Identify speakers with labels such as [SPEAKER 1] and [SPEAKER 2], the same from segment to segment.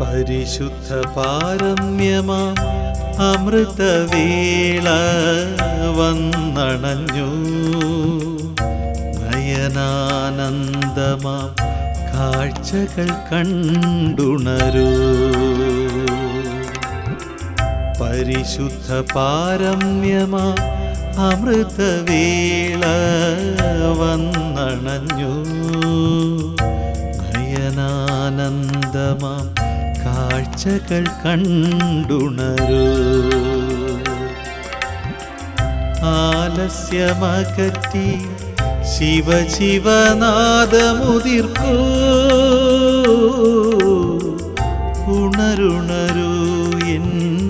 [SPEAKER 1] പരിശുദ്ധ പാരമ്യമാ അമൃതവേള വന്നണഞ്ഞു നയനാനന്ദമാം കാഴ്ചകൾ കണ്ടുണരൂ പരിശുദ്ധ പാരമ്യമാ അമൃതവേള വന്നണഞ്ഞു നയനാനന്ദമാം കാഴ്ചകൾ കണ്ടുണരൂ ആലസ്യമകറ്റി ശിവശിവനാദമുതിർക്കൂ ഉണരുണരൂ എൻ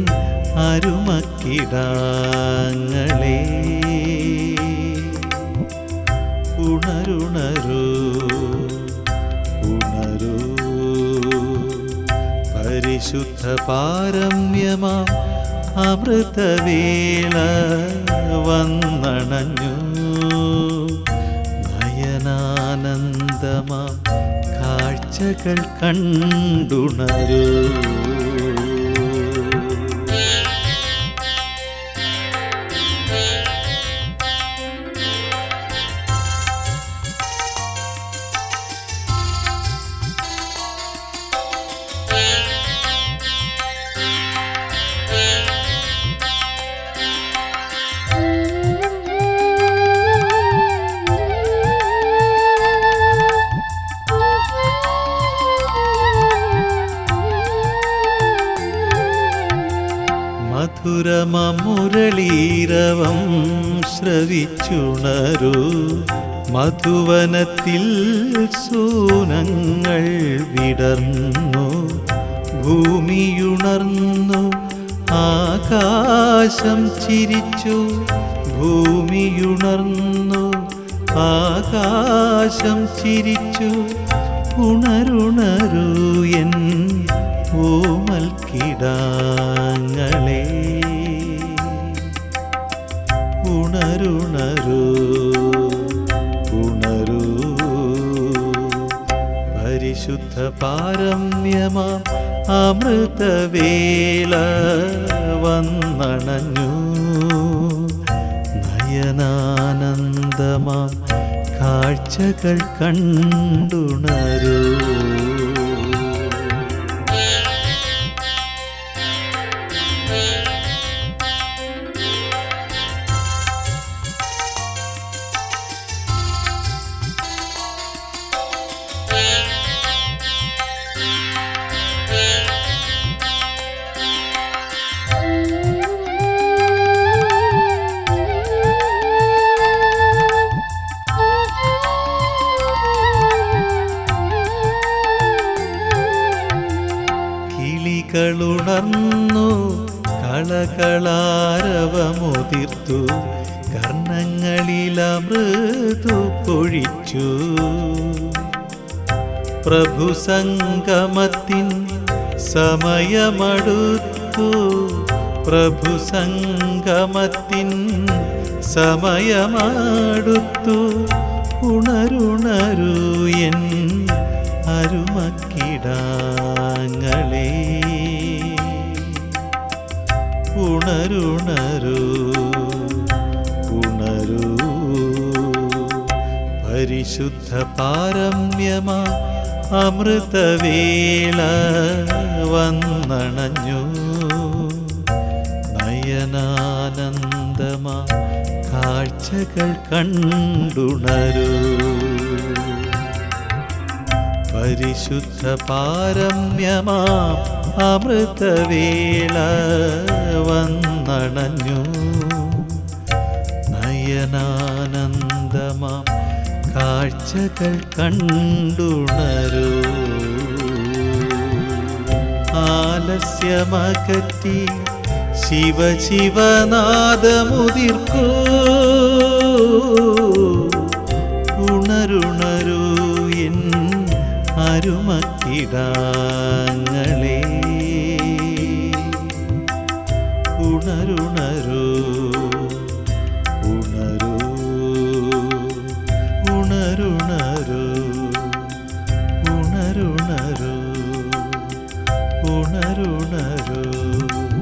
[SPEAKER 1] അരുമക്കിടാങ്ങളെ ഉണരുണരൂ ഉണരൂ പരിശുദ്ധ പാരമ്യമാ അമൃതവേള വന്നണഞ്ഞു നയനാനന്ദമാം കാഴ്ചകൾ കണ്ടുണരൂ മധുരമമുരളീരവം ശ്രവിച്ചുണരൂ മധുവനത്തിൽ സൂനങ്ങൾ വിടർന്നു ഭൂമിയുണർന്നു ആകാശം ചിരിച്ചു ഭൂമിയുണർന്നു ആകാശം ചിരിച്ചു ഉണരുണരൂ എൻ ഓമൽ കിടാങ്ങളെ ഉണരുണരൂ ഉണരൂ പരിശുദ്ധ പാരമ്യമാ അമൃതവേള വന്നണഞ്ഞു നയനാനന്ദമാ കാഴ്ചകൾ കണ്ടുണരൂ കിളികളുണർന്നു കളകളാരവമുതിർത്തു കർണങ്ങളിലമൃതു പൊഴിച്ചു പ്രഭു സംഗമത്തിൻ സമയമടുത്തു പ്രഭു സംഗമത്തിൻ സമയമടുത്തു ഉണരുണരൂ എൻ അരുമക്കിടാങ്ങളെ ഉണരുണരൂ ഉണരൂ പരിശുദ്ധ പാരമ്യമാ അമൃതവേള വന്നണഞ്ഞു നയനാനന്ദമാ കാഴ്ചകൾ കണ്ടുണരൂ പരിശുദ്ധ പാരമ്യമാ അമൃതവേള വന്നണഞ്ഞു നയനാനന്ദമാം കാഴ്ചകൾ കണ്ടുണരൂ ആലസ്യമകറ്റി ശിവശിവനാദമുതിർക്കൂ ഉണരുണരൂ എൻ അരുമക്കിടാങ്ങളെ ഉണരുണരൂ ഉണരൂ ഉണരുണരൂ ഉണരുണരൂ ഉണരുണരൂ